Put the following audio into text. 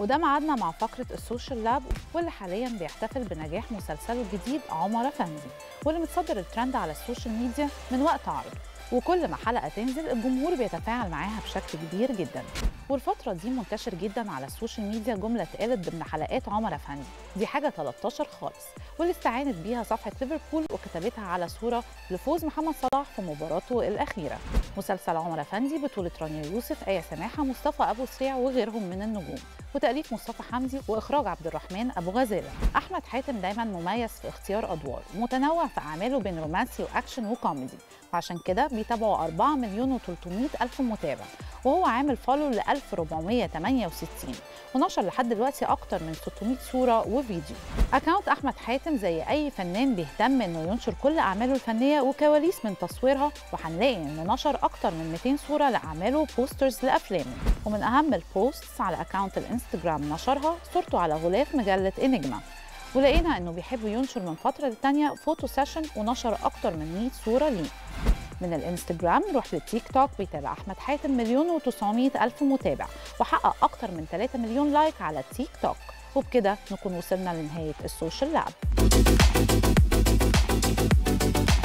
وده معادنا مع فقرة السوشيال لاب واللي حاليا بيحتفل بنجاح مسلسله الجديد عمر أفندي واللي متصدر الترند على السوشيال ميديا من وقت عرضه وكل ما حلقة تنزل الجمهور بيتفاعل معاها بشكل كبير جدا والفترة دي منتشر جدا على السوشيال ميديا جملة اتقالت ضمن حلقات عمر أفندي دي حاجة 13 خالص واللي استعانت بيها صفحة ليفربول وكتبتها على صورة لفوز محمد صلاح في مباراته الأخيرة مسلسل عمر أفندي بطولة رانيا يوسف آية سماحة مصطفى أبو سريع وغيرهم من النجوم وتأليف مصطفى حمدي وإخراج عبد الرحمن أبو غزالة أحمد حاتم دايما مميز في اختيار أدوار ومتنوع في أعماله بين رومانسي وأكشن وكوميدي وعشان كده بيتابعه 4 مليون و300 ألف متابع وهو عامل فولو ل 1468 ونشر لحد دلوقتي أكتر من 600 صورة وفيديو أكاونت أحمد حاتم زي أي فنان بيهتم إنه ينشر كل أعماله الفنية وكواليس من تصويرها وهنلاقي إنه نشر أكتر من 200 صورة لأعماله بوسترز لأفلامه ومن أهم البوستس على أكاونت الانستجرام نشرها صورته على غلاف مجلة إنجما ولقينا إنه بيحب ينشر من فترة للتانية فوتو سيشن ونشر أكتر من 100 صورة ليه من الانستجرام نروح للتيك توك بيتابع احمد حاتم مليون و900 الف متابع وحقق اكتر من 3 مليون لايك على التيك توك وبكده نكون وصلنا لنهايه السوشيال لاب